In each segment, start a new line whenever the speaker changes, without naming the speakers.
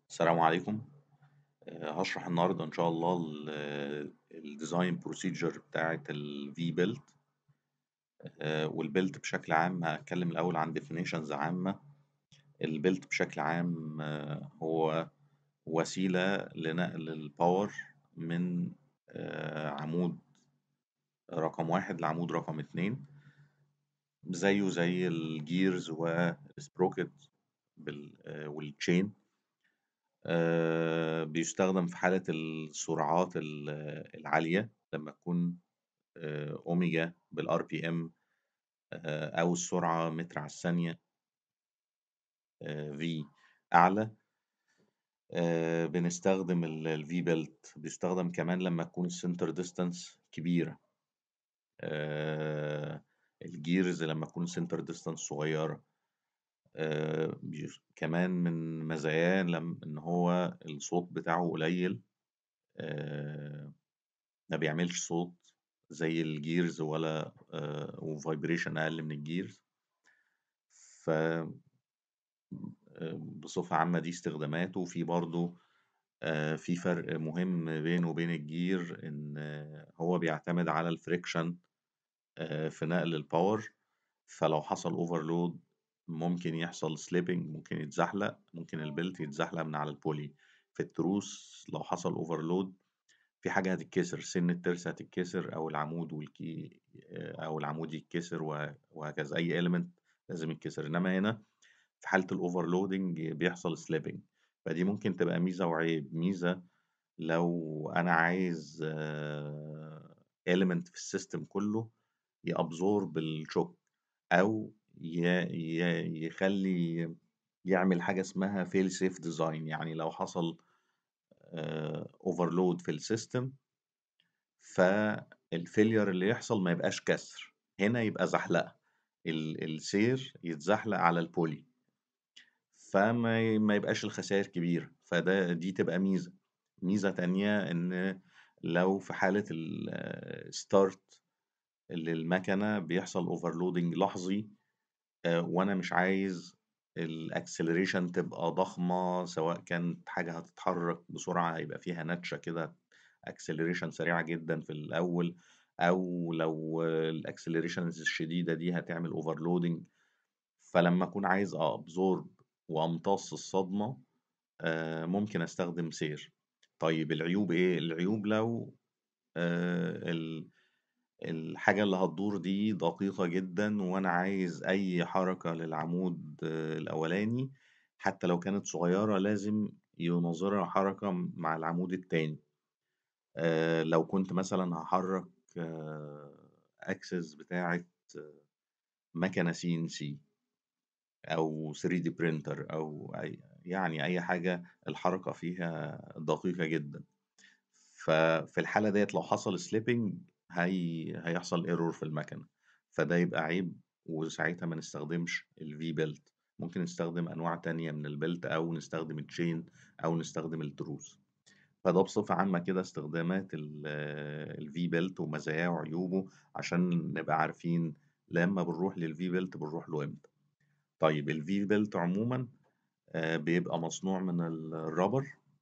السلام عليكم آه، هشرح النهاردة إن شاء الله ال- الديزاين بروسيجر بتاعة الفي بيلت والبيلت بشكل عام هتكلم الأول عن definitions عامة البيلت بشكل عام آه، هو وسيلة لنقل الباور من آه، عمود رقم واحد لعمود رقم اتنين زيه زي الجيرز والسبروكت والتشين آه، بيستخدم في حالة السرعات ال- العالية لما تكون آه، أوميجا بالار بي ام أو السرعة متر على الثانية في أعلى آه، بنستخدم الفي بيلت بيستخدم كمان لما تكون السنتر ديستانس كبيرة آه، الجيرز لما تكون السنتر ديستانس صغيرة آه، بيش- كمان من مزاياه لم إن هو الصوت بتاعه قليل آه، ما بيعملش صوت زي الجيرز ولا وفايبريشن اقل من الجيرز ف آه، بصفة عامة دي استخداماته في برضه آه، في فرق مهم بينه وبين الجير ان آه، هو بيعتمد على الفريكشن في نقل الباور فلو حصل اوفرلود ممكن يحصل سليبنج ممكن يتزحلق ممكن البلت يتزحلق من على البولي في التروس لو حصل اوفرلود في حاجة هتتكسر سن الترس هتتكسر أو العمود والكي أو العمود يتكسر وه- وهكذا أي element لازم يتكسر إنما هنا في حالة الأوفرلودنج بيحصل سليبنج فدي ممكن تبقى ميزة وعيب ميزة لو أنا عايز آه، element في السيستم كله يابزورب الشوك أو ي- ي- يخلي يعمل حاجة اسمها فيل سيف ديزاين يعني لو حصل اوفرلود في السيستم فالفيلير اللي يحصل ما يبقاش كسر هنا يبقى زحلقة ال- السير يتزحلق على البولي فما ي- ما يبقاش الخسائر كبيرة فده دي تبقى ميزة ميزة تانية إن لو في حالة الستارت للمكنة بيحصل اوفرلودنج لحظي آه، وأنا مش عايز الاكسلريشن تبقى ضخمة سواء كانت حاجة هتتحرك بسرعة هيبقى فيها نتشة كده اكسلريشن سريعة جدا في الأول أو لو الاكسلريشنز الشديدة دي هتعمل اوفرلودنج فلما أكون عايز أبزورب وأمتص الصدمة آه، ممكن أستخدم سير طيب العيوب إيه؟ العيوب لو آه، ال- الحاجة اللي هتدور دي دقيقة جدا وأنا عايز أي حركة للعمود آه، الأولاني حتى لو كانت صغيرة لازم يناظرها حركة مع العمود التاني آه، لو كنت مثلا هحرك اكسس بتاعة مكنة سي ان سي او 3 دي برينتر او أي يعني اي حاجة الحركة فيها دقيقة جدا ففي الحالة ديت لو حصل سليبنج هي هيحصل ايرور في المكنة فده يبقى عيب وساعتها ما نستخدمش الفي بيلت ممكن نستخدم انواع تانية من البيلت او نستخدم التشين او نستخدم التروس فده بصفة عامة كده استخدامات الفي بيلت ومزاياه وعيوبه عشان نبقى عارفين لما بنروح للفي بيلت بنروح له امتى طيب الفي بيلت عموما آه، بيبقى مصنوع من الرابر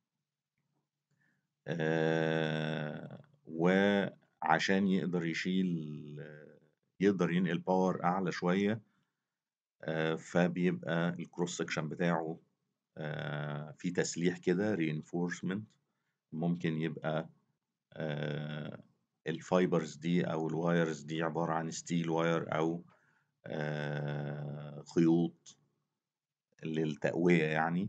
آه، وعشان يقدر يشيل يقدر ينقل باور أعلى شوية آه، فبيبقى الكروس سكشن بتاعه آه، في تسليح كده reinforcement ممكن يبقى آه، الفايبرز دي أو الوايرز دي عبارة عن ستيل واير أو آه، خيوط للتقوية يعني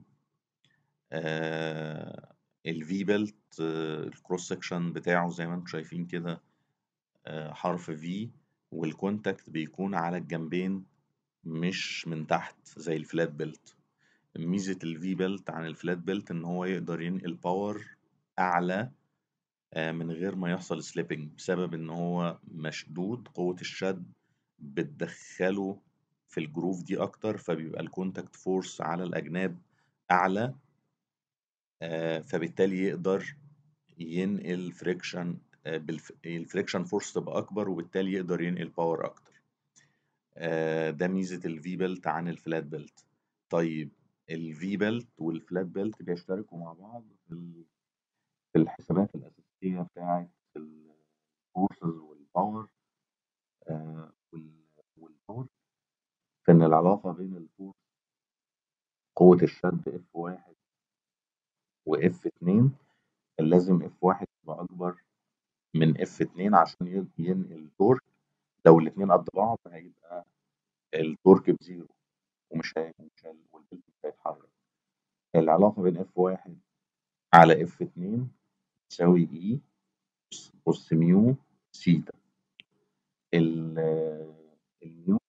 الفي بيلت الكروس سكشن بتاعه زي ما انتم شايفين كده آه، حرف في والكونتاكت بيكون على الجنبين مش من تحت زي الفلات بيلت ميزة الفي بيلت عن الفلات بيلت ان هو يقدر ينقل باور اعلى آه، من غير ما يحصل سليبنج بسبب ان هو مشدود قوة الشد بتدخله في الجروف دي اكتر فبيبقى الكونتاكت فورس على الاجناب اعلى آه، فبالتالي يقدر ينقل فريكشن الفريكشن فورس تبقى اكبر وبالتالي يقدر ينقل باور اكتر آه، ده ميزة الفي بيلت عن الفلات بيلت طيب الفي بيلت والفلات بيلت بيشتركوا مع بعض في ال- في الحسابات الأساسية بتاعة الفورسز والباور آه، وال- والتورك في إن العلاقة بين الفورس قوة الشد اف واحد واف اتنين لازم اف واحد يبقى أكبر من اف اتنين عشان ي- ينقل تورك لو الاتنين قد بعض هيبقى التورك بزيرو ومش هي... مش هي... والبلت مش هيتحرك العلاقة بين اف واحد على اف اتنين تساوي اي أس ميو سيتا ال- الميو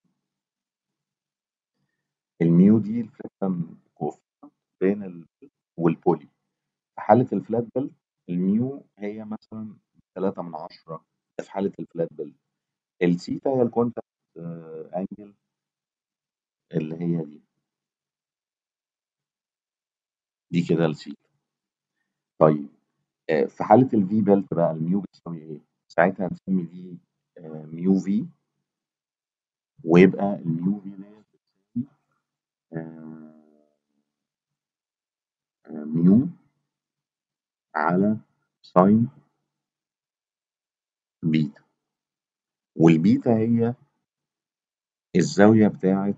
الميو دي الفريكشن كوفيشنت بين البلت والبولي في حالة الفلات بيلت الميو هي مثلا تلاتة من عشرة ده في حالة الفلات بيلت السيتا هي الكونتاكت انجل اللي هي دي دي كده السيتا طيب آه، في حالة الفي بيلت بقى الميو بتساوي ايه؟ ساعتها هنسمي دي آه، ميو في ويبقى الميو في ديت بتساوي آه، آه، ميو على ساين بيتا والبيتا هي الزاوية بتاعت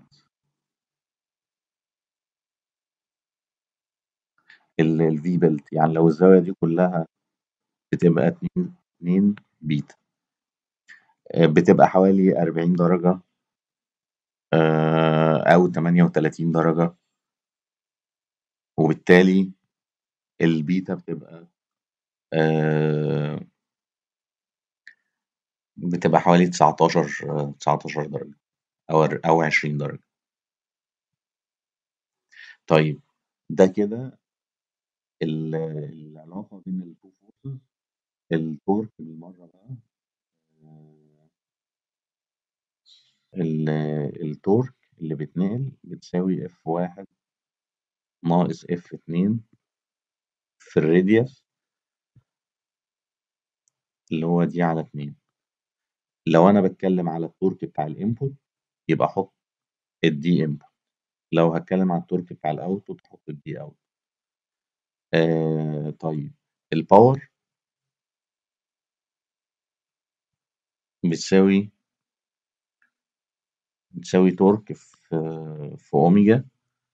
الفي بيلت يعني لو الزاوية دي كلها بتبقى 2 2 بيتا آه، بتبقى حوالي 40 درجة آه، أو 38 درجة وبالتالي البيتا بتبقى آه، بتبقى حوالي 19 آه، 19 درجة أو أو 20 درجة طيب ده كده ال- العلاقة بين التو فورسز التورك بالمرة بقى آه، ال- التورك اللي بيتنقل بتساوي اف واحد ناقص اف اتنين في الراديوس اللي هو دي على اتنين لو انا بتكلم على التورك بتاع الانبوت يبقى احط الدي انبوت لو هتكلم على التورك بتاع الاوتبوت احط الدي اوت آه طيب الباور بتساوي بتساوي تورك في في اوميجا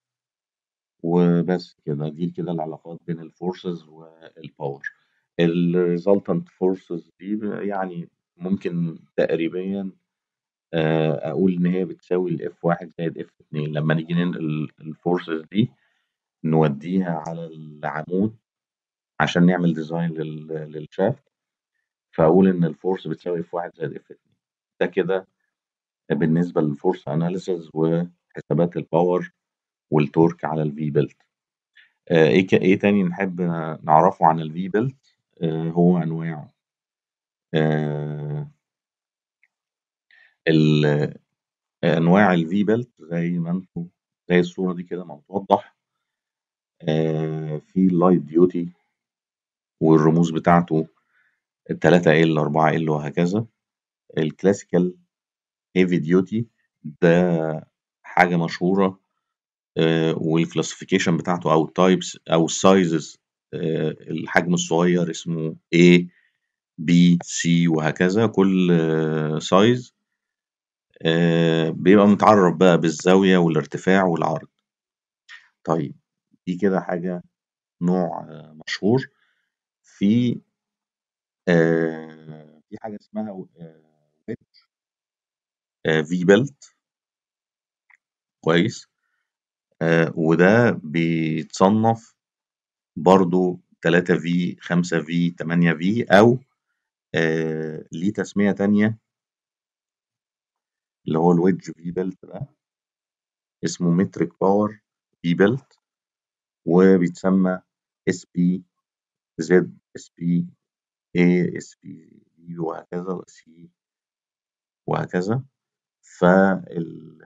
وبس كده دي كده العلاقات بين الفورسز والباور الريزلتنت فورسز دي يعني ممكن تقريبا آه، اقول ان هي بتساوي الاف واحد زائد اف اتنين لما نيجي ننقل الفورسز دي نوديها على العمود عشان نعمل ديزاين لل- للشافت فاقول ان الفورس بتساوي اف واحد زائد اف اتنين ده كده بالنسبه للفورس اناليسز وحسابات الباور والتورك على الفي بيلت ايه ك- ايه تاني نحب نعرفه عن الفي بيلت هو انواعه آه، ال- انواع الفي بيلت زي ما انتم زي الصوره دي كده ما بتوضح آه، في اللايت ديوتي والرموز بتاعته 3 ال 4 ال وهكذا الكلاسيكال هيفي ديوتي ده حاجه مشهوره آه، والكلاسيفيكيشن بتاعته او التايبس او السايزز الحجم الصغير اسمه A B C وهكذا كل سايز بيبقى متعرف بقى بالزاوية والارتفاع والعرض طيب دي كده حاجة نوع آه، مشهور في آه، في حاجة اسمها في بيلت كويس آه، وده بيتصنف برضو 3 في 5 في 8 في او آه، ليه تسمية تانية اللي هو الويدج في بيلت ده اسمه متريك باور في بيلت وبيتسمى اس بي زد اس بي اي اس بي بي وهكذا سي وهكذا فال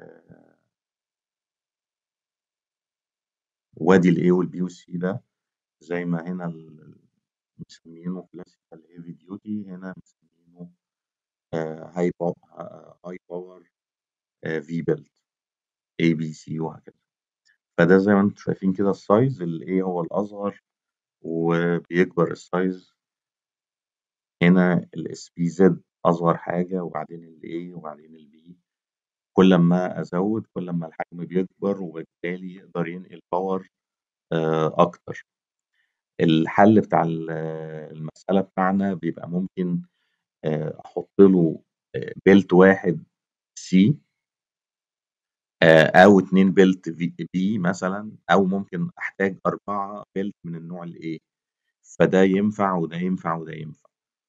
وادي الاي والبي والسي ده زي ما هنا ال- مسمينه كلاسيكال هيفي ديوتي هنا مسمينه هاي باور هاي باور في بيلت اي بي سي وهكذا فده زي ما أنتم شايفين كده الsize الA هو الأصغر وبيكبر الsize هنا الSPZ أصغر حاجة وبعدين الA وبعدين الB كل أمّا أزوّد كل أمّا الحجم بيكبر وبالتالي يقدر ينقل power آآ أكتر. الحل بتاع ال المسألة بتاعنا بيبقى ممكن آآ أحُط له آآ بيلت واحد C آآ أو 2 بيلت V B مثلًا أو ممكن أحتاج 4 بيلت من النوع الA فده ينفع وده ينفع وده ينفع.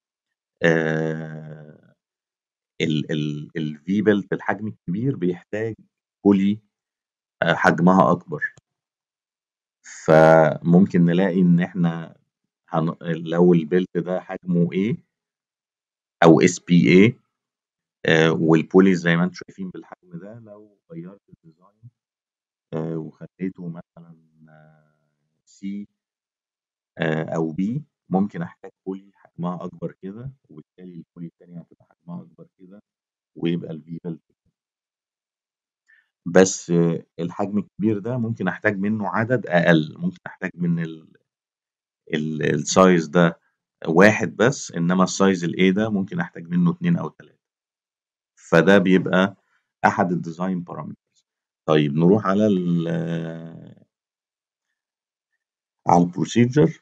آآ ال ال الV بيلت الحجم الكبير بيحتاج pulley آآ حجمها أكبر. فممكن نلاقي إن إحنا هن لو البيلت ده حجمه A أو SPA آآ والpulley زي ما أنتم شايفين بالحجم ده لو غيّرت الdesign آآ وخلّيته مثلًا C آآ أو B ممكن أحتاج pulley حجمها أكبر كده وبالتالي الpulley التانية هتبقى حجمها أكبر كده ويبقى الV بيلت بس الحجم الكبير ده ممكن أحتاج منّه عدد أقل، ممكن أحتاج من ال ال الsize ده واحد بس، إنّما الsize الA ده ممكن أحتاج منّه 2 أو 3. فده بيبقى أحد الdesign parameters. طيب نروح على ال على الprocedure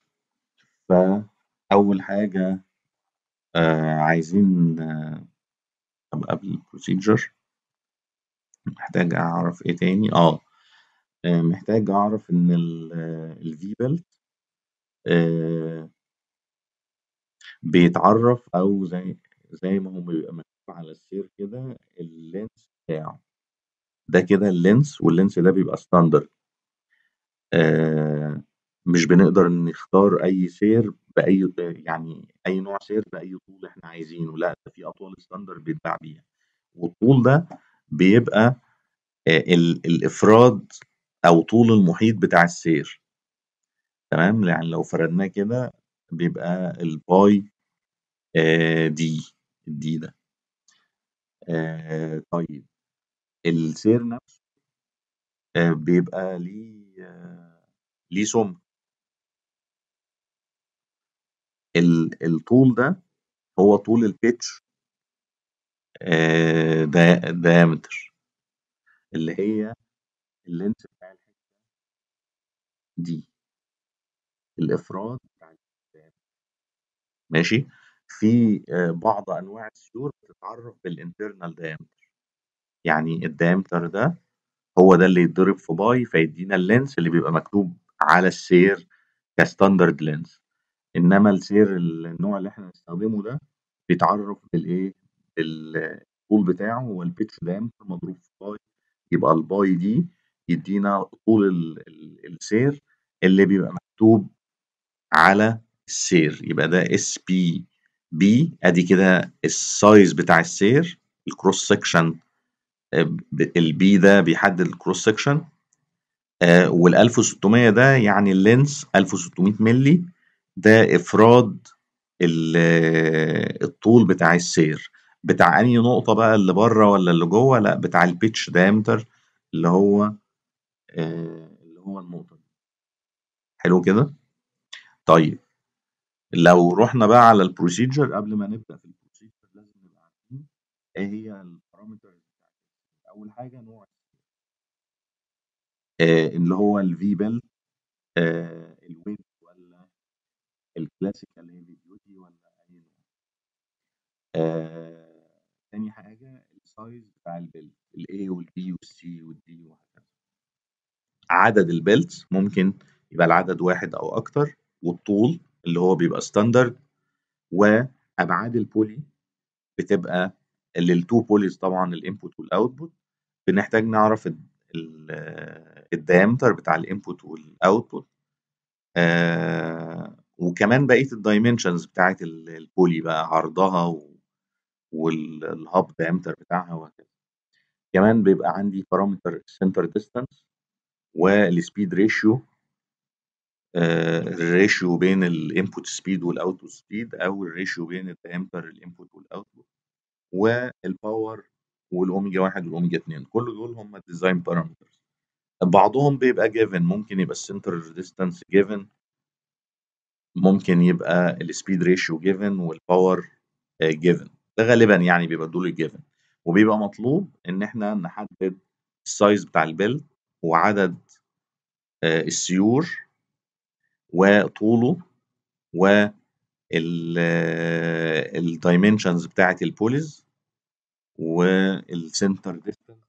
فأول حاجة آآ عايزين طب قبل الprocedure محتاج أعرف إيه تاني؟ آه. آآ محتاج أعرف إن ال الV بيلت آآ بيتعرّف أو زي زي ما هو بيبقى مكتوب على السير كده الlength بتاعه. ده كده الlength والlength ده بيبقى standard. آآ مش بنقدر نختار أي سير بأي ط يعني أي نوع سير بأي طول إحنا عايزينه، لأ ده في أطوال standard بيتباع بيها. والطول ده بيبقى آآ ال الإفراد أو طول المحيط بتاع السير. تمام؟ يعني لو فردناه كده بيبقى الباي آآ D الD ده. آآ طيب السير نفسه آآ بيبقى ليه ليه سُمك. ال الطول ده هو طول الpitch آآ dia diameter اللي هي الlength بتاع الحتّة دي. الإفراد بتاع الdiameter ماشي؟ في آآ بعض أنواع السيور بتتعرّف بالinternal diameter يعني الdiameter ده هو ده اللي يتضرب في باي فيدّينا الlength اللي بيبقى مكتوب على السير كstandard length. إنّما السير ال النوع اللي إحنا هنستخدمه ده بيتعرّف بالإيه، بالطول بتاعه هو الpitch diameter مضروب في باي يبقى الباي دي يدّينا طول ال ال السير اللي بيبقى مكتوب على السير. يبقى ده SPB أدي كده الsize بتاع السير الcross section آآ ب الB ده بيحدد الcross section آآ وال1600 ده يعني الlength 1600 مللي ده إفراد ال الطول بتاع السير. بتاع أنهي نقطة بقى اللي برّه والّا اللي جوّه؟ لأ بتاع الpitch diameter اللي هو آآ اللي هو النقطة دي. حلو كده؟ طيب لو رُحنا بقى على الprocedure قبل ما نبدأ في الprocedure لازم نبقى عارفين إيه هي الparameters بتاعة أول حاجة نوع آآ اللي هو الV belt آآ الweight والّا الclassical heavy duty والّا أي نوع. آآ تاني حاجة الsize بتاع البيلت الA والB والC والD وهكذا. عدد البيلتس ممكن يبقى العدد واحد أو أكتر والطول اللي هو بيبقى standard وأبعاد الpulley بتبقى لل2 pulleys طبعًا الinput والoutput بنحتاج نعرف ال ال الdiameter بتاع الinput والoutput آآ وكمان بقية الdimensions بتاعة ال الpulley بقى عرضها و وال الhub diameter بتاعها وهكذا. كمان بيبقى عندي parameter center distance والspeed ratio آآ الratio بين الinput speed والoutput speed أو الratio بين الdiameter الinput والoutput والpower والأوميجا 1 والأوميجا 2 كل دول هم الdesign parameters. بعضهم بيبقى given ممكن يبقى الcenter distance given ممكن يبقى الspeed ratio given والpower آآ given ده غالبًا يعني بيبقى دول الgiven وبيبقى مطلوب إن إحنا نحدد الsize بتاع البِلْت وعدد آآ السيور وطوله وال الdimensions بتاعة الpulleys والcenter distance.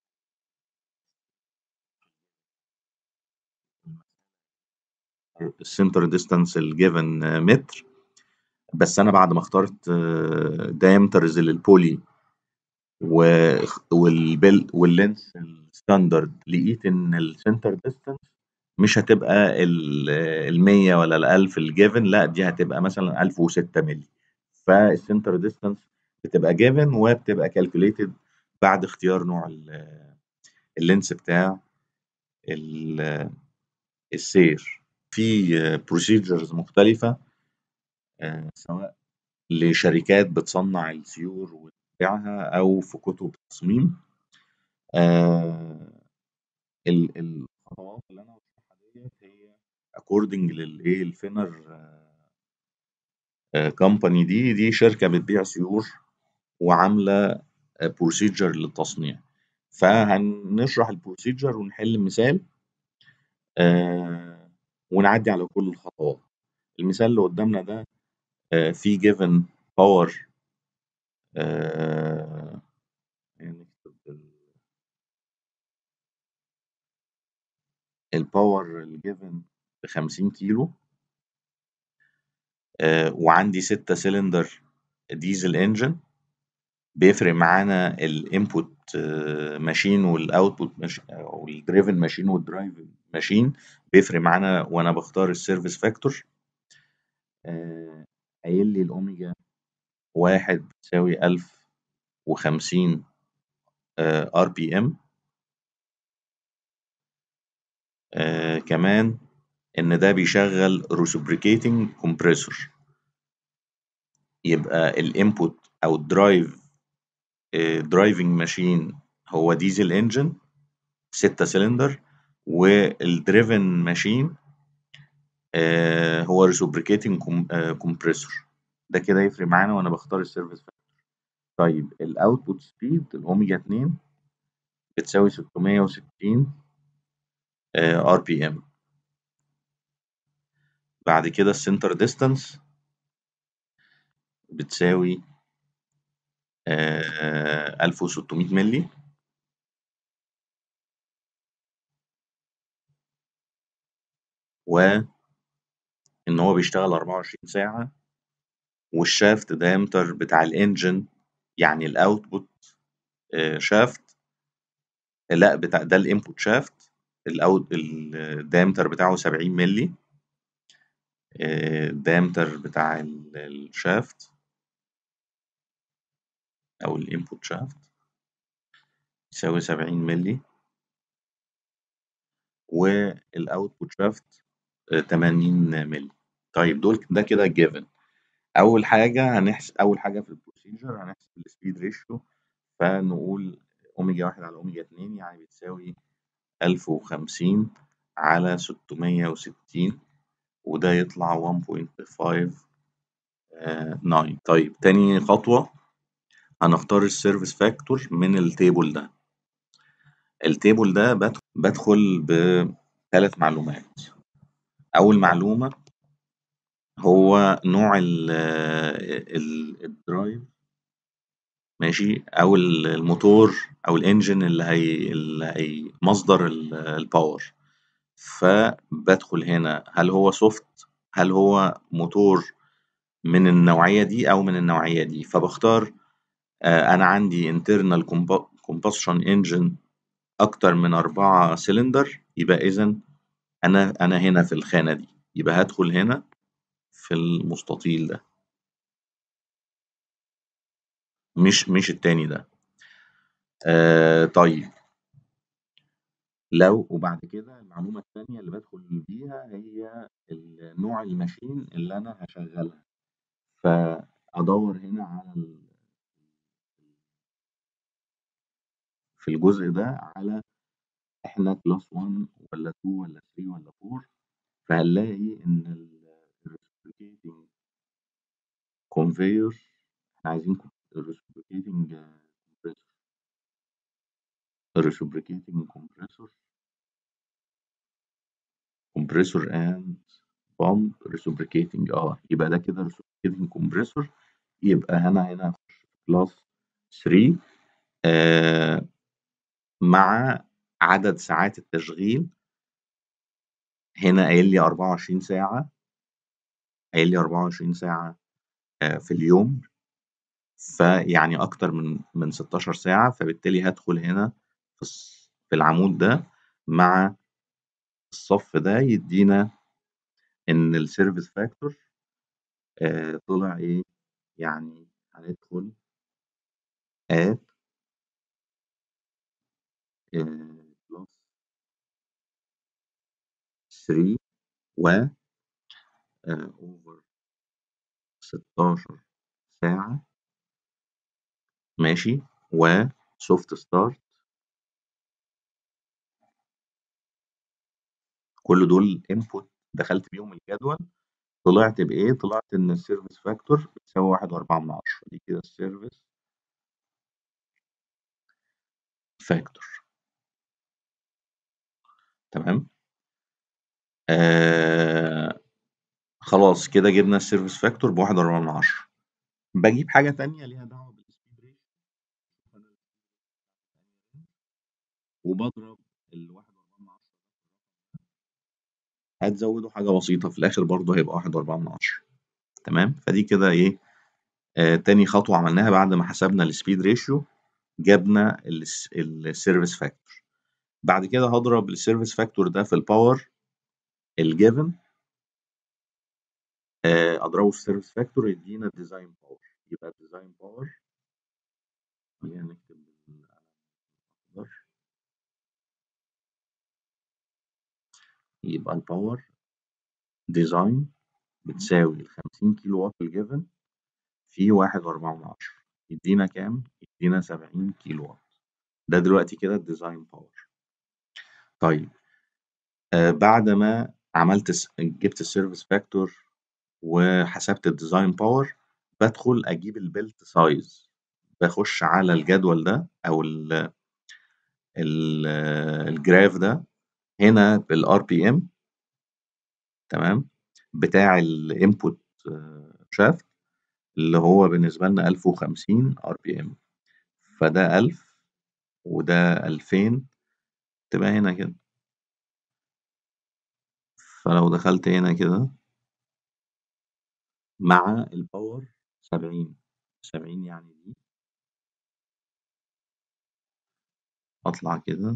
الcenter distance الgiven متر، بس أنا بعد ما اخترت diameters للpulley و والبِل والlength الstandard لقيت إن الcenter distance مش هتبقى ال ال100 ولا ال1000 الgiven لأ دي هتبقى مثلًا 1006 مِلّي فالcenter distance بتبقى given وبتبقى calculated بعد اختيار نوع ال الlength بتاع ال السير. في procedures مختلفة آآ سواء لشركات بتصنّع السيور وتبيعها أو في كُتب تصميم. آآ ال الخطوات اللي أنا باشرحها ديّة هي according للإيه الFenner آآ company دي، دي شركة بتبيع سيور وعاملة procedure للتصنيع، فهنشرح الprocedure ونحل مثال آآ ونعدّي على كل الخطوات. المثال اللي قدّامنا ده آآ فيه given power آآ نكتب ال الpower الgiven ب50 كيلو. آآ وعندي 6 cylinder diesel engine بيفرق معانا الinput machine والoutput ماش والdriven machine والdrive machine بيفرق معانا وأنا باختار الservice factor. آآ قايل لي الأوميجا 1 بتساوي 1050 آآ RPM. آآ كمان إن ده بيشغّل reciprocating compressor. يبقى الinput أو الdrive آآ driving machine هو diesel engine 6 cylinder والdriven machine آآ هو reciprocating com آآ compressor. ده كده يفرق معانا وأنا باختار الservice factor. طيب الoutput speed الأوميجا 2 بتساوي 660 آآ RPM. بعد كده الcenter distance بتساوي آآ 1600 مِلّي. و إن هو بيشتغل 24 ساعة والshaft diameter بتاع الengine يعني الoutput آآ shaft لأ بتاع ده الinput shaft الout الdiameter بتاعه 70 مِلّي. آآ الdiameter بتاع ال الshaft أو الinput shaft يساوي 70 مِلّي. والoutput shaft آآ 80 مِلّي. طيب دول ده كده given. أول حاجة هنحس أول حاجة في الprocedure هنحسب الspeed ratio فنقول أوميجا 1 على أوميجا 2 يعني بتساوي 1050 على 660 وده يطلع 1.5 آآ 9. طيب تاني خطوة هنختار الservice factor من الtable ده. الtable ده بادخ بادخل ب3 معلومات. أول معلومة هو نوع ال ال الdrive ماشي، أو ال الموتور أو الengine اللي هي اللي هي مصدر ال الpower. فبادخل هنا هل هو soft هل هو موتور من النوعية دي أو من النوعية دي، فباختار آآ أنا عندي internal combu combustion engine أكتر من 4 cylinder يبقى إذًا أنا أنا هنا في الخانة دي، يبقى هادخل هنا في المستطيل ده. مش مش التاني ده. آآ طيب. لو وبعد كده المعلومة التانية اللي بادخل بيها هي ال نوع الmachine اللي أنا هاشغّلها. فأدوّر هنا على ال في الجزء ده على إحنا class 1 والّا 2 والّا 3 والّا 4 فهنلاقي إن ال الreciprocating conveyor إحنا عايزين ك الreciprocating compressor. الreciprocating compressor compressor and pump reciprocating آه، يبقى ده كده reciprocating compressor يبقى أنا هنا هاخش في class 3 آآ مع عدد ساعات التشغيل هنا قايل لي 24 ساعة قايل لي 24 ساعة آآ في اليوم، فيعني أكتر من من 16 ساعة، فبالتالي هادخل هنا في الص في العمود ده مع الصف ده يدّينا إن الservice factor آآ طلع إيه، يعني هندخل at آآ class 3 و آآ over 16 ساعة ماشي، وsoft start كل دول input دخلت بيهم الجدول، طلعت بإيه، طلعت إن الservice factor بتساوي 1.4 دي كده الservice factor. تمام؟ آآ خلاص كده جبنا الservice factor ب1.4 باجيب حاجة تانية ليها دعوة بالspeed ratio وباضرب ال1.4 هتزوّدوا حاجة بسيطة في الآخر برضه هيبقى 1.4 تمام؟ فدي كده إيه، آآ تاني خطوة عملناها بعد ما حسبنا الspeed ratio جبنا الس الservice factor. بعد كده هاضرب الservice factor ده في الpower الgiven آآ أضربه في الservice factor يدّينا الdesign power يبقى الdesign power خلّينا نكتب بالقلم الأخضر. يبقى الpower design بتساوي ال50 كيلو واط الgiven في 1.4 يدّينا كام؟ يدّينا 70 كيلو واط. ده دلوقتي كده الdesign power. طيب آآ بعد ما عملت س جِبت الservice factor وحسبت الdesign power بادخل أجيب الbelt size باخش على الجدول ده أو ال ال الgraph ده هنا بالRPM تمام؟ بتاع الinput shaft اللي هو بالنسبة لنا 1050 RPM فده 1000 وده 2000 تبقى هنا كده. فلو دخلت هنا كده مع الpower 70 70 يعني دي أطلع كده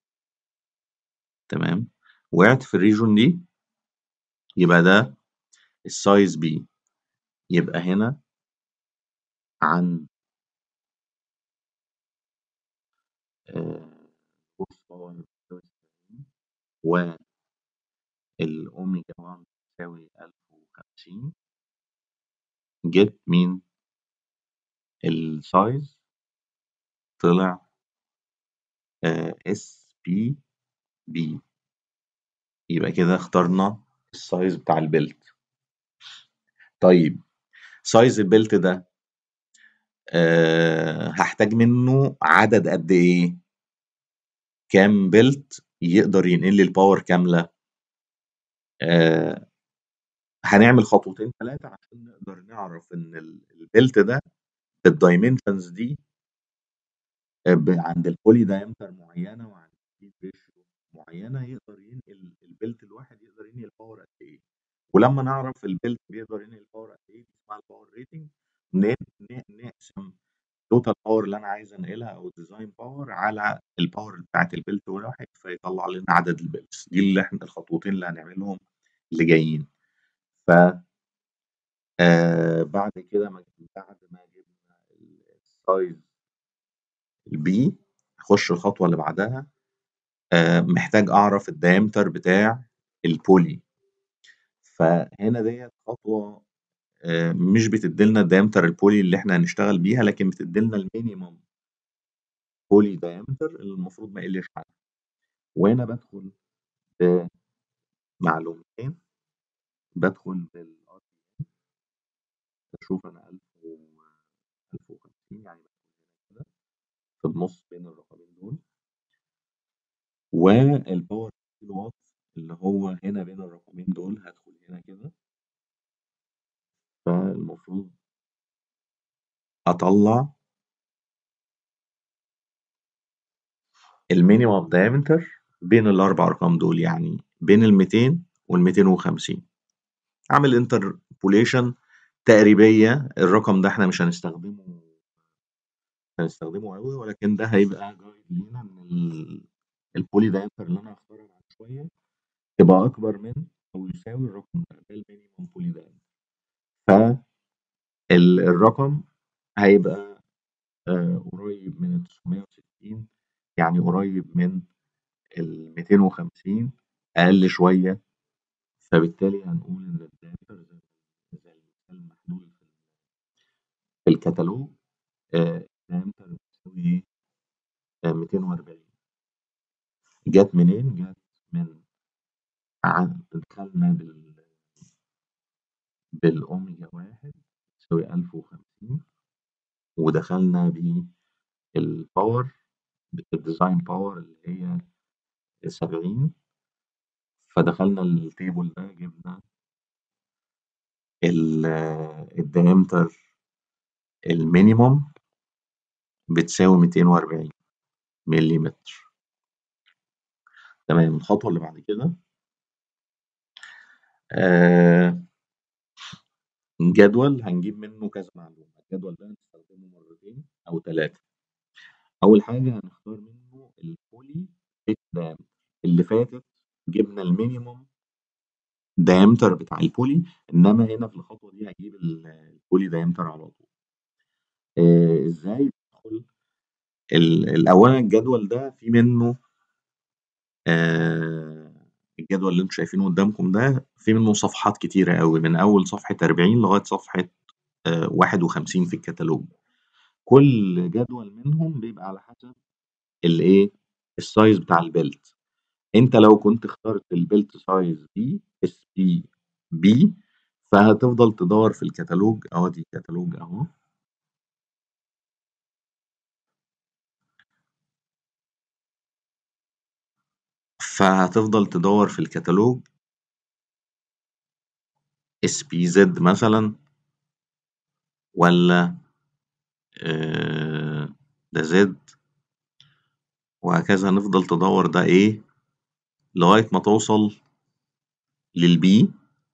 تمام، وقعت في الregion دي يبقى ده الsize B يبقى هنا عند آآ horsepower بتساوي 70 و الأوميجا 1 بتساوي 1050 جِبت مين؟ الsize طلع آآ SPB يبقى كده اخترنا الsize بتاع الbelt. طيب size الbelt ده آآ هاحتاج منه عدد قد إيه؟ كام belt يقدر ينقل لي الpower كاملة؟ آآ هنعمل خطوتين 3 عشان نقدر نعرف إن ال الbelt ده بالdimensions دي آآ ب عند الpoly diameter معيّنة وعند speed ratio معيّنة يقدر ينقل الbelt الواحد يقدر ينقل power قد إيه، ولمّا نعرف الbelt بيقدر ينقل power قد إيه دي اسمها الpower rating ن ن نقسم total power اللي أنا عايز أنقلها أو الdesign power على الpower بتاعة الbelt الواحد فيطلع لنا عدد الbelts دي اللي إحنا الخطوتين اللي هنعملهم اللي جايين. ف آآ بعد كده ما بعد ما جبنا الsize الB أخش الخطوة اللي بعدها آآ محتاج أعرف الdiameter بتاع الpoly فهنا ديّة خطوة آآ مش بتدّي لنا diameter الpoly اللي إحنا هنشتغل بيها لكن بتدّي لنا الminimum poly diameter اللي المفروض ما يقلّش عنها. وهنا بدخل بمعلومتين بدخل بال بشوف انا 1000 و 1050 يعني كده في النص بين الرقمين دول والباور كيلو وات اللي هو هنا بين الرقمين دول هدخل هنا كده فالمفروض اطلع المينيمم دايمتر بين الاربع ارقام دول يعني بين ال 200 وال 250 اعمل انتربوليشن تقريبيه الرقم ده احنا مش هنستخدمه هنستخدمه قوي ولكن ده هيبقى جايد لينا ان البولي دايمتر اللي انا هختارها بعد شويه تبقى اكبر من او يساوي الرقم ده ده المينيمم بولي دايمتر فالرقم هيبقى آه، قريب من ال 960 يعني قريب من ال 250 اقل شويه فبالتالي هنقول ان الدايمتر زي زي المثال المحلول في في الكتالوج آه، الدايمتر بتساوي ايه؟ آه، 240 جت منين؟ جت من عن دخلنا بال بالأوميجا واحد تساوي 1050 ودخلنا بالباور الديزاين باور اللي هي 70 فدخلنا التيبل ده جبنا الدايمتر المينيموم بتساوي 240 ملم تمام الخطوة اللي بعد كده آه جدول هنجيب منه كذا معلومة الجدول ده هنستخدمه مرتين أو ثلاثة أول حاجة هنختار منه البولي دايمتر اللي فاتت جبنا المينيموم دايمتر بتاع البولي انما هنا في الخطوه دي هجيب البولي دايمتر على طول آه ازاي بدخل الاولا الجدول ده في منه آه الجدول اللي انتم شايفينه قدامكم ده في منه صفحات كتيره قوي من اول صفحه 40 لغايه صفحه آه 51 في الكتالوج كل جدول منهم بيبقى على حسب الايه السايز بتاع البيلت انت لو كنت اخترت البيلت سايز دي اس بي بي فهتفضل تدور في الكتالوج اهو دي كتالوج اهو فهتفضل تدور في الكتالوج اس بي زد مثلا ولا آه، ده زد وهكذا نفضل تدور ده ايه لغاية ما توصل للبي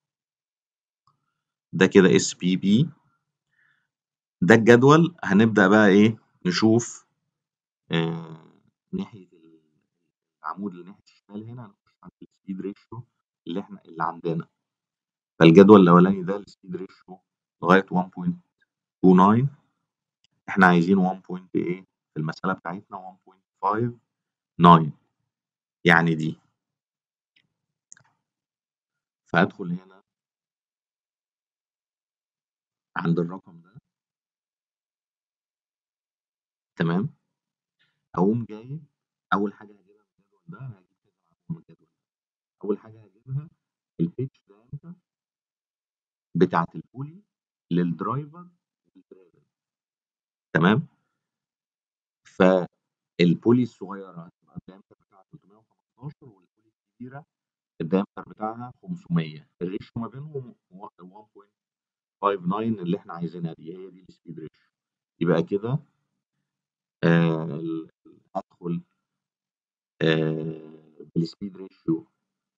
ده كده اس بي بي ده الجدول هنبدأ بقى ايه نشوف آه ناحية العمود اللي ناحية الشمال هنا هنخش عند السبيد ريشيو اللي احنا اللي عندنا فالجدول الأولاني ده السبيد ريشيو لغاية 1.29 احنا عايزين 1. ايه في المسألة بتاعتنا 1.59 يعني دي فهدخل هنا عند الرقم ده تمام اقوم جايب اول حاجه هجيبها من الجدول ده هجيب كذا معلومه من الجدول ده اول حاجه هجيبها البيتش داتا بتاعه البولي للدرايفر والدرايفر تمام فالبولي الصغيره هتبقى الدايمتر بتاعها 315 والبولي الكبيره الدايمتر بتاعها 500 الريشيو ما بينهم 1.59 اللي احنا عايزينها دي هي دي السبيد ريشيو يبقى كده آه هدخل آه بالسبيد ريشيو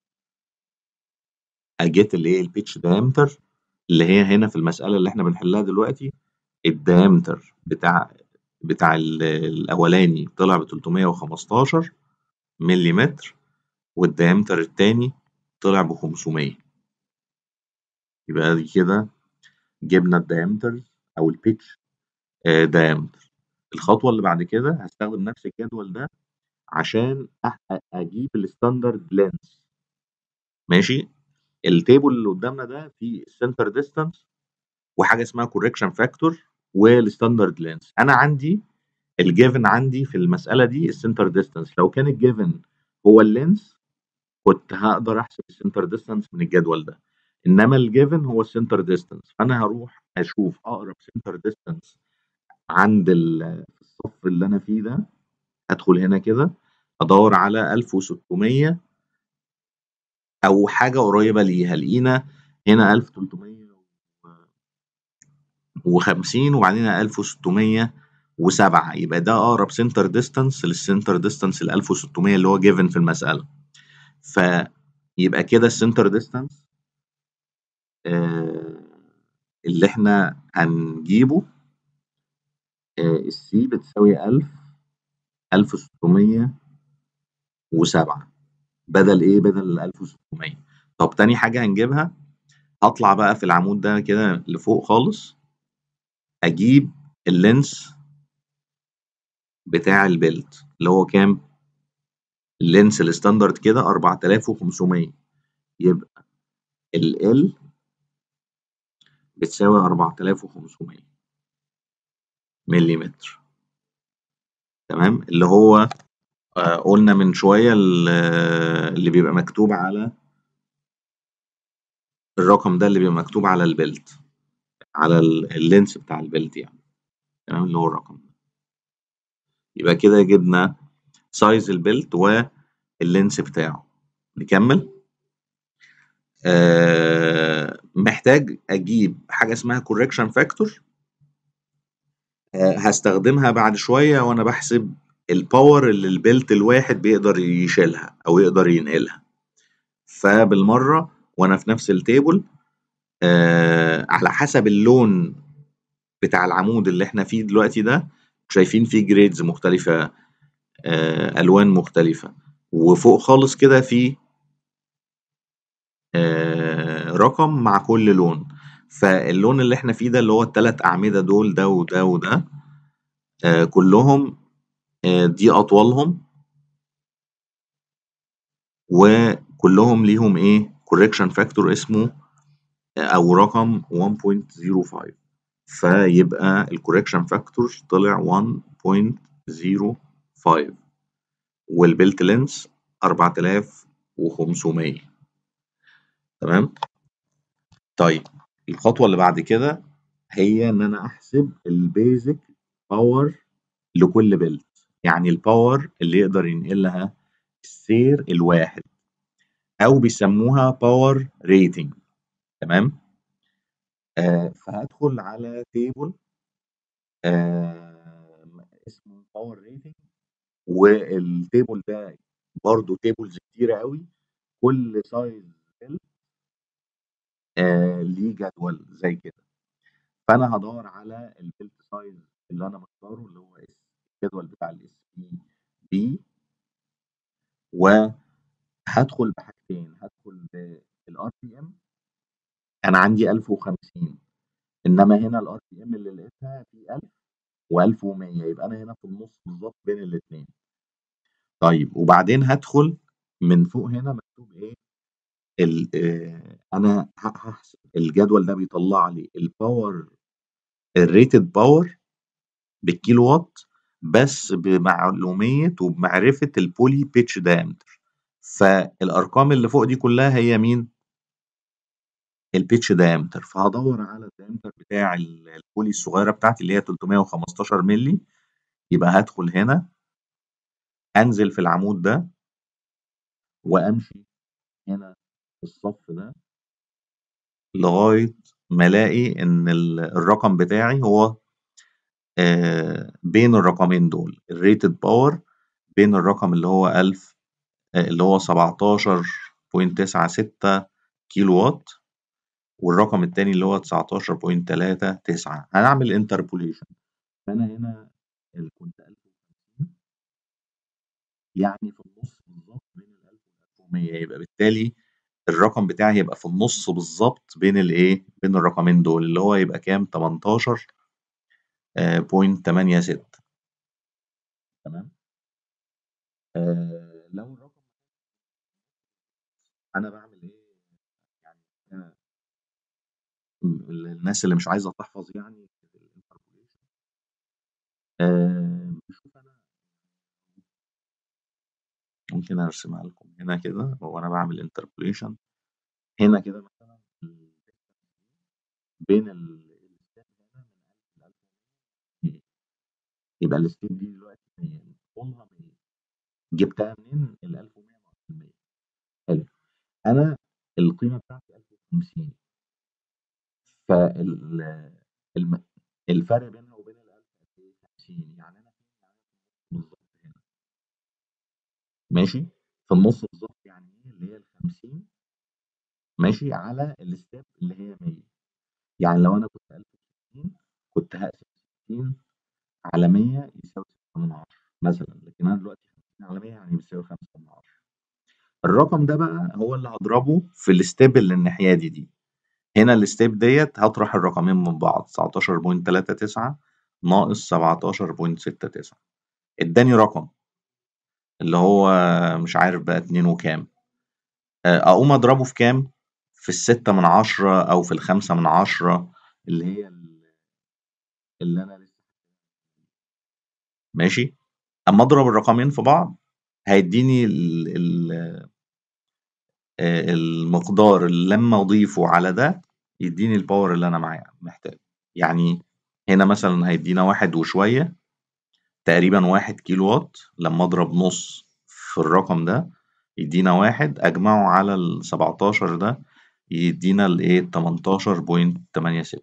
اجيت اللي هي البيتش دايمتر اللي هي هنا في المسألة اللي احنا بنحلها دلوقتي الدايمتر بتاع بتاع الاولاني طلع ب 315 ملم والدايمتر التاني طلع ب 500 يبقى دي كده جبنا الدايمتر او البيتش دايمتر الخطوه اللي بعد كده هستخدم نفس الجدول ده عشان اجيب الستاندرد لينس ماشي التيبل اللي قدامنا ده فيه السنتر ديستانس وحاجه اسمها كوركشن فاكتور والستاندرد لينس انا عندي الجيفن عندي في المساله دي السنتر ديستانس لو كان الجيفن هو اللينس كنت هقدر احسب السنتر ديستانس من الجدول ده انما الجيفن هو السنتر ديستانس فانا هروح اشوف اقرب سنتر ديستانس عند الصف اللي انا فيه ده ادخل هنا كده ادور على 1600 او حاجه قريبه ليها لقينا هنا 1350 وبعدين 1607 يبقى ده اقرب سنتر ديستانس للسنتر ديستانس ال 1600 اللي هو جيفن في المساله فيبقى كده السنتر ديستانس آه اللي احنا هنجيبه آه السي بتساوي 1000 1607 بدل ايه بدل ال 1600 طب تاني حاجه هنجيبها هطلع بقى في العمود ده كده لفوق خالص اجيب اللينس بتاع البيلت اللي هو كام اللينس الستاندرد كده 4500 يبقى ال L بتساوي 4500 مليمتر تمام اللي هو آه قلنا من شوية اللي بيبقى مكتوب على الرقم ده اللي بيبقى مكتوب على البيلت على اللينس بتاع البيلت يعني تمام اللي هو الرقم ده يبقى كده جبنا سايز البيلت واللينس بتاعه نكمل آه محتاج اجيب حاجه اسمها كوركشن فاكتور آه هستخدمها بعد شويه وانا بحسب الباور اللي البيلت الواحد بيقدر يشيلها او يقدر ينقلها فبالمره وانا في نفس التيبل آه على حسب اللون بتاع العمود اللي احنا فيه دلوقتي ده شايفين فيه جريدز مختلفه آه الوان مختلفه وفوق خالص كده في آه رقم مع كل لون فاللون اللي احنا فيه ده اللي هو الثلاث اعمده دول ده وده وده آه كلهم آه دي اطوالهم وكلهم ليهم ايه كوركشن فاكتور اسمه او رقم 1.05 فيبقى الكوركشن فاكتور طلع 1.05 والبيلت لينس 4500 تمام طيب الخطوه اللي بعد كده هي ان انا احسب البيزك باور لكل بيلت يعني الباور اللي يقدر ينقلها السير الواحد او بيسموها باور ريتنج تمام آه فهدخل على تيبل آه اسمه باور ريتنج والتيبل ده برضو تيبلز كتيره قوي كل سايز بيلت آه ليه جدول زي كده فانا هدور على البيلت سايز اللي انا مختاره اللي هو الجدول بتاع الاس بي بي وهدخل بحاجتين هدخل بالار بي ام انا عندي 1050 انما هنا الار بي ام اللي لقيتها في 1000 و1100 يبقى انا هنا في النص بالظبط بين الاثنين طيب وبعدين هدخل من فوق هنا مكتوب ايه ال آه انا هحسب الجدول ده بيطلع لي الباور الريتد باور بالكيلو وات بس بمعلوميه وبمعرفه البولي بيتش دايمتر فالارقام اللي فوق دي كلها هي مين البيتش دايمتر فهدور على الدايمتر بتاع البولي الصغيره بتاعتي اللي هي 315 مللي يبقى هدخل هنا انزل في العمود ده وامشي هنا في الصف ده لغايه ما الاقي ان الرقم بتاعي هو آه بين الرقمين دول الريتد باور بين الرقم اللي هو 1000 آه اللي هو 17.96 كيلو وات والرقم التاني اللي هو 19.39 هنعمل انتربوليشن فانا هنا كنت 1050 يعني في النص بالظبط بين ال 1000 وال 1100 يبقى بالتالي الرقم بتاعي هيبقى في النص بالظبط بين الايه بين الرقمين دول اللي هو يبقى كام 18 بوينت 86 تمام آه لو الرقم انا بعمل ايه يعني أنا الناس اللي مش عايزه تحفظ يعني آه بشوف انا ممكن أرسمها لكم هنا كده وأنا باعمل interpolation هنا كده مثلًا بين ال الstep هنا من 1000 ل1100 يبقى الstep دي دلوقتي 100 طولها 100 جبتها منين؟ ال1100 ناقص ال100 حلو أنا القيمة بتاعتي 1050 فال الم الفرق بينها وبين ال1000 قد إيه؟ 50 يعني أنا بالضبط هنا. ماشي؟ في النُص بالضبط يعني إيه؟ اللي هي ال50 ماشي على الstep اللي هي 100 يعني لو أنا كنت 1060 كنت هاقسم 60 على 100 يساوي 6/10 مثلًا، لكن أنا دلوقتي 50 على 100 يعني بيساوي 5/10 الرقم ده بقى هو اللي هاضربه في الstep اللي الناحية دي دي. هنا الstep ديّة هاطرح الرقمين من بعض 19.39 ناقص 17.69 ادّاني رقم. اللي هو مش عارف بقى 2 وكام. آآ أقوم أضربه في كام؟ في ال6/10 أو في ال5/10 اللي هي ال اللي أنا لسه ماشي؟ أمّا أضرب الرقمين في بعض هيدّيني ال ال آآ المقدار اللي لمّا أضيفه على ده يدّيني الpower اللي أنا معايا محتاجه. يعني هنا مثلًا هيدّينا 1 وشوية تقريبًا 1 كيلو وات لمّا أضرب نُص في الرقم ده يدّينا 1 أجمعه على ال17 ده يدّينا الإيه؟ 18.86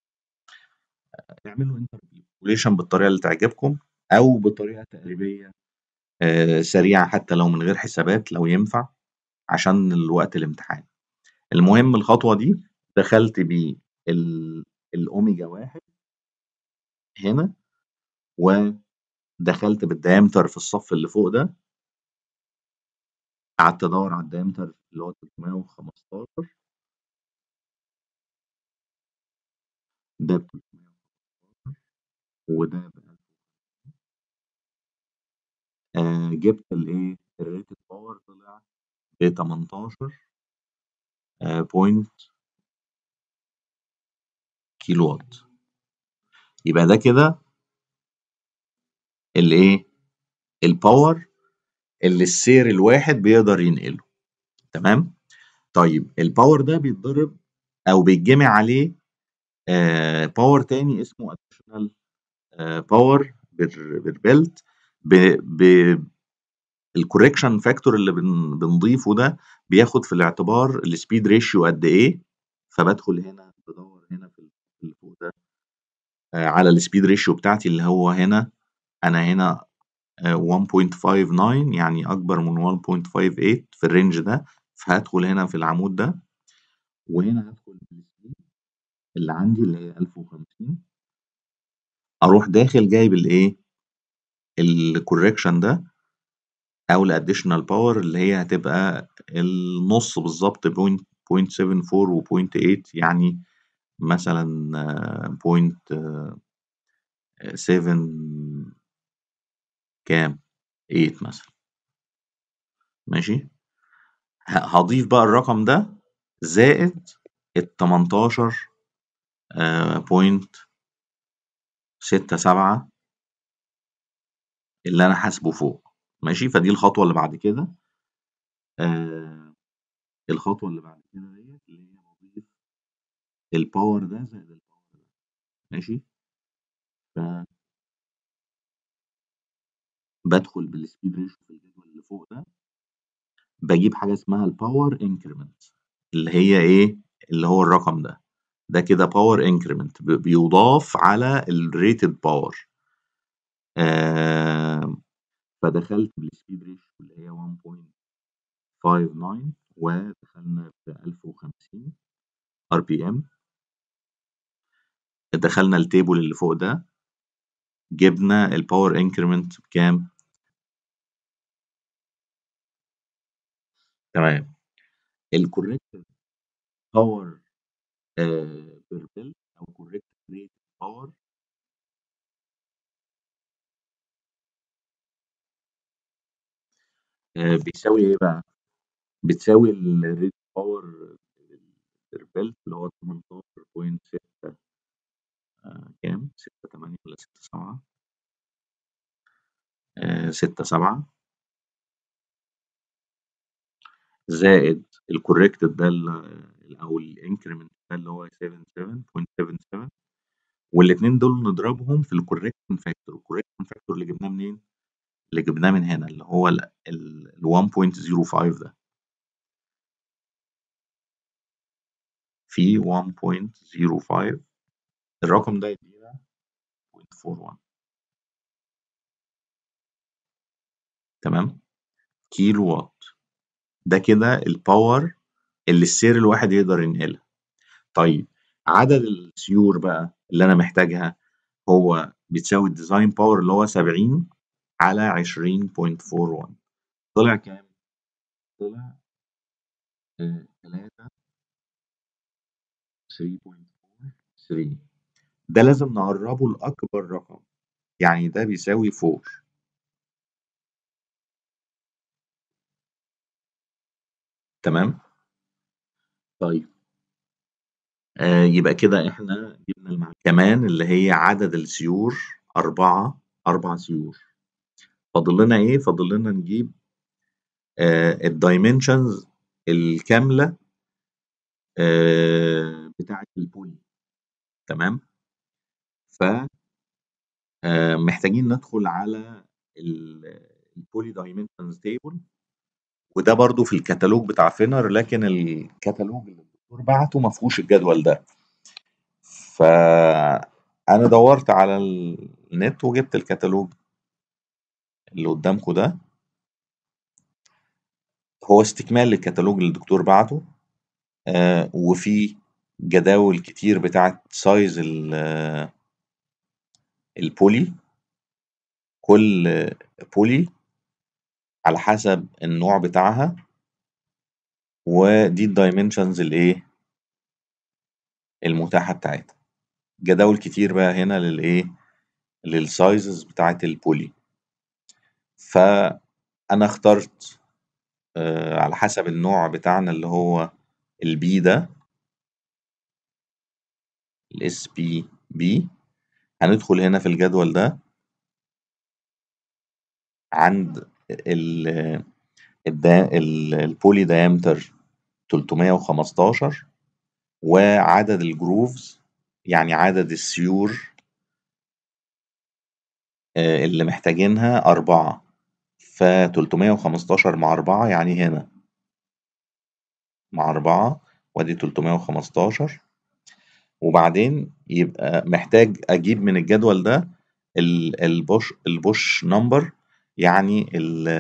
اعملوا interpolation بالطريقة اللي تعجبكم أو بطريقة تقريبية آآ سريعة حتى لو من غير حسابات لو ينفع عشان الوقت الامتحان. المهم الخطوة دي دخلت بيه ال الأوميجا 1 هنا ودخلت بالdiameter في الصف اللي فوق ده. قعدت أدوّر على الdiameter اللي هو 315 ده ب315 وده ب1000 آآ جِبت الإيه؟ الrated power طلع ب18 آآ point كيلو وات. يبقى ده كده الإيه؟ الpower اللي السير الواحد بيقدر ينقله تمام؟ طيب الpower ده بيتضرب أو بيتجمع عليه آآ power تاني اسمه additional آآ power per per belt ب ب الcorrection factor اللي بن بنضيفه ده بياخد في الاعتبار الspeed ratio قد إيه، فبادخل هنا بادوّر هنا في اللي فوق ده آآ على الspeed ratio بتاعتي اللي هو هنا أنا هنا آآ 1.59 يعني أكبر من 1.58 في الrange ده، فهادخل هنا في العمود ده وهنا هادخل بالspeed اللي عندي اللي هي 1050 أروح داخل جايب الإيه؟ الcorrection ده أو الadditional power اللي هي هتبقى النُص بالضبط point .74 و.8 يعني مثلًا point 7 كام؟ 8 مثلًا. ماشي؟ ه هاضيف بقى الرقم ده زائد ال18 آآ point 67 اللي أنا حاسبه فوق ماشي؟ فدي الخطوة اللي بعد كده. آآ الخطوة اللي بعد كده ديّة اللي هي باضيف الpower ده زائد الpower ده ماشي؟ ف بادخل بالspeed ratio في الجدول اللي فوق ده باجيب حاجة اسمها الpower increment اللي هي إيه؟ اللي هو الرقم ده. ده كده power increment ب بيُضاف على الrated power. آآ فدخلت بالspeed ratio اللي هي 1.59 ودخلنا ب1050 RPM. دخلنا الtable اللي فوق ده جِبنا الpower increment بكام؟ تمام. الcorrected power آآ per belt أو corrected rated power آآ بيساوي إيه بقى؟ بتساوي الrated power per belt اللي هو 18.6 آآ كام؟ 6.8 والّا 6.7 آآ 6.7 زائد الcorrected ده ال أو الincrement ده اللي هو 77.77 والاتنين دول نضربهم في الcorrection factor الcorrection factor اللي جبناه منين؟ اللي جبناه من هنا اللي هو ال ال ال1.05 ده. في 1.05 الرقم ده يدينا 0.41 تمام؟ كيلو وات. ده كده الpower اللي السير الواحد يقدر ينقلها. طيب عدد السيور بقى اللي أنا محتاجها هو بتساوي الdesign power اللي هو 70 على 20.41 طلع كام؟ طلع آآ 3 3.43 ده لازم نقرّبه لأكبر رقم، يعني ده بيساوي 4. تمام؟ طيب. آآ يبقى كده إحنا جبنا المع كمان اللي هي عدد السيور 4 4 سيور. فاضل لنا إيه؟ فاضل لنا نجيب آآ الdimensions الكاملة آآ بتاعة البولي تمام؟ ف آآ محتاجين ندخل على ال الpoly dimensions table وده برضه في الكتالوج بتاع Finner لكن الكتالوج اللي الدكتور بعته ما فيهوش الجدول ده. فأنا دوّرت على النت وجبت الكتالوج اللي قدامكم ده. هو استكمال للكتالوج اللي الدكتور بعته آآ وفيه جداول كتير بتاعة size ال الpoly كل poly على حسب النوع بتاعها ودي الdimensions الإيه المتاحة بتاعتها. جداول كتير بقى هنا للإيه، للsizes بتاعة الpoly. فأنا اخترت آآ على حسب النوع بتاعنا اللي هو الB ده. الSPB هندخل هنا في الجدول ده. عند ال الدا ال الpoly diameter 315 وعدد الgrooves يعني عدد السيور آآ اللي محتاجينها 4 ف315 مع 4 يعني هنا. مع 4 وأدي 315 وبعدين يبقى محتاج أجيب من الجدول ده ال الpush الpush number يعني ال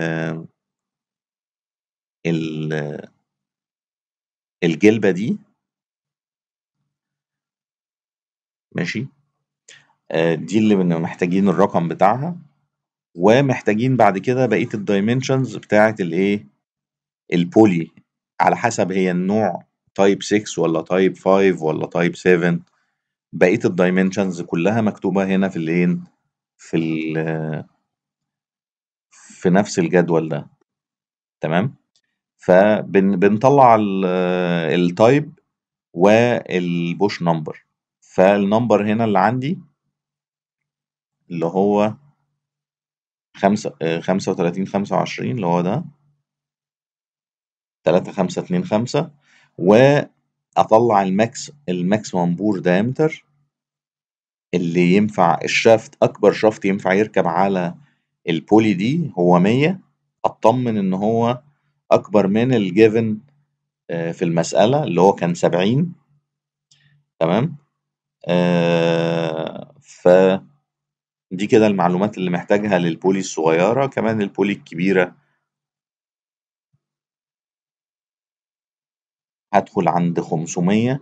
ال الجلبة دي ماشي؟ آآ دي اللي بن محتاجين الرقم بتاعها ومحتاجين بعد كده بقية الdimensions بتاعة الإيه، الpoly على حسب هي النوع type 6 والّا type 5 والّا type 7 بقية الdimensions كلها مكتوبة هنا في الإيه، في ال في نفس الجدول ده. تمام؟ فبن بنطلّع ال الtype والpush number فالnumber هنا اللي عندي اللي هو خمسة آآ 35 25 اللي هو ده. 3525 وأطلّع الماكس الmaximum bore diameter اللي ينفع الشافت أكبر شافت ينفع يركب على الpoly دي هو 100 أتطمن إن هو أكبر من الgiven آآ في المسألة اللي هو كان 70 تمام؟ آآ فدي كده المعلومات اللي محتاجها للpoly الصغيرة، كمان الpoly الكبيرة هادخل عند 500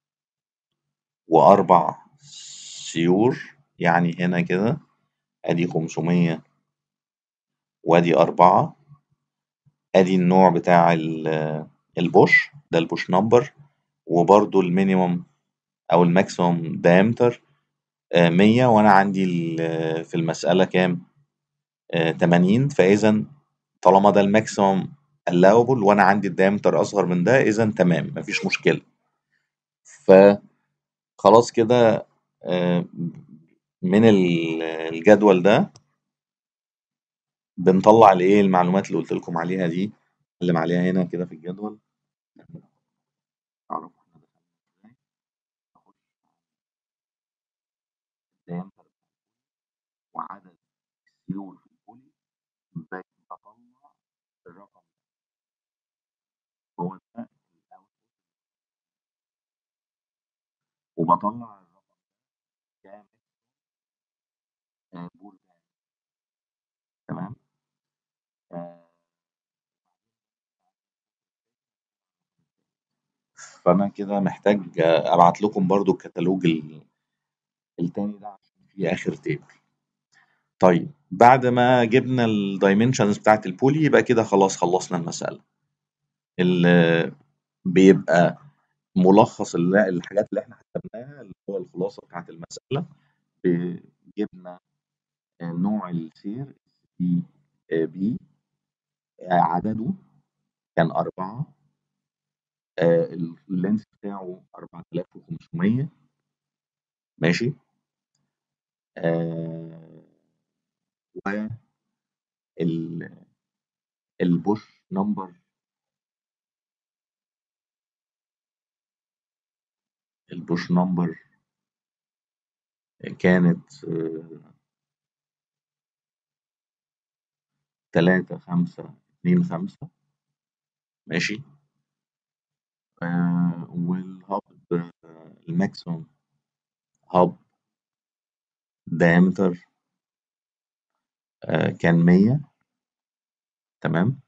و4 سيور يعني هنا كده أدي 500 وأدي 4 أدي النوع بتاع ال الpush ده الpush number وبرضه الminimum أو الmaximum diameter آآ 100 وأنا عندي ال في المسألة كام؟ آآ 80 فإذًا طالما ده الmaximum allowable وأنا عندي الdiameter أصغر من ده إذًا تمام ما فيش مشكلة. فخلاص كده آآ من ال الجدول ده بنطلّع الإيه، المعلومات اللي قُلت لكم عليها دي أعلم عليها هنا كده في الجدول تعرفوا إحنا دخلنا إزاي أخش diameter وعدد السيول في البولي بطلع الرقم هو ده الأوتبوت وبطلع الرقم كام آه، بول كام تمام آه، فأنا كده محتاج آه، أبعت لكم برضو الكتالوج ال- التاني ده عشان في آخر تيبل طيب بعد ما جبنا الدايمنشنز بتاعت البولي يبقى كده خلاص خلصنا المسألة اللي بيبقى ملخص ال- الحاجات اللي احنا حسبناها اللي هو الخلاصة بتاعت المسألة ب- جبنا آه، نوع السير بي بي عدده كان أربعة آه، اللينس بتاعه 4500 ماشي آه، و ال- البوش نمبر البوش نمبر كانت آه، تلاتة خمسة اتنين خمسة ماشي آه، والهاب آه، الماكسيموم هاب diameter آه، كان مية تمام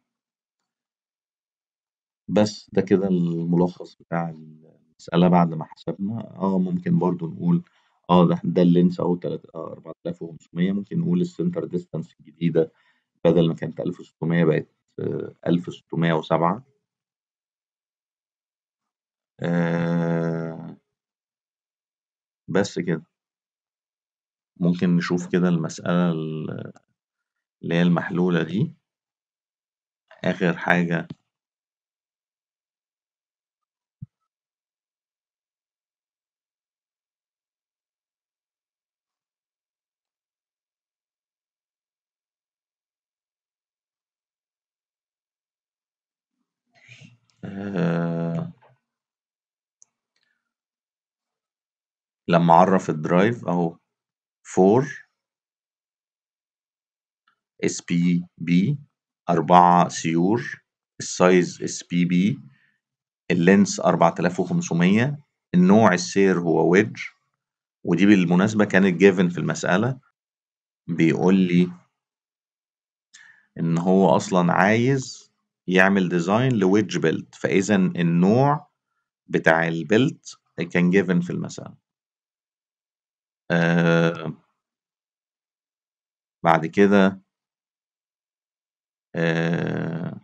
بس ده كده الملخص بتاع المسألة بعد ما حسبنا اه ممكن برضو نقول اه ده ده اللينس اهو تلاتة- آه، 4500 ممكن نقول السنتر ديستانس الجديدة بدل ما كانت 1600 بقت آه، 1607 آه، بس كده ممكن نشوف كده المسألة ال- اللي هي المحلولة دي آخر حاجة آه، لما أعرف الدرايف أهو 4 اس بي بي أربعة سيور السايز اس بي بي اللينس 4500 النوع السير هو ويدج ودي بالمناسبة كانت جيفن في المسألة بيقول لي إن هو أصلا عايز يعمل ديزاين لويدج بيلت فإذا النوع بتاع البيلت كان جيفن في المسألة آه بعد كده آه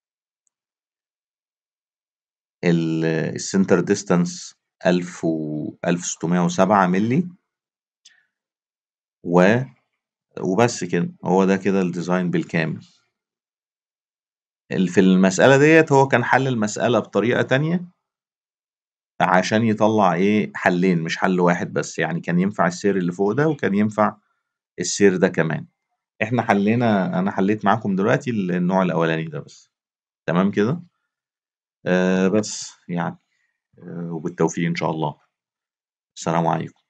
السنتر ديستانس 1000 و 1607 ملي و وبس كده هو ده كده الديزاين بالكامل ال- في المسألة ديت هو كان حل المسألة بطريقة تانية عشان يطلع ايه حلين مش حل واحد بس يعني كان ينفع السير اللي فوق ده وكان ينفع السير ده كمان احنا حلينا انا حليت معاكم دلوقتي النوع الاولاني ده بس تمام كده آه بس يعني آه وبالتوفيق ان شاء الله السلام عليكم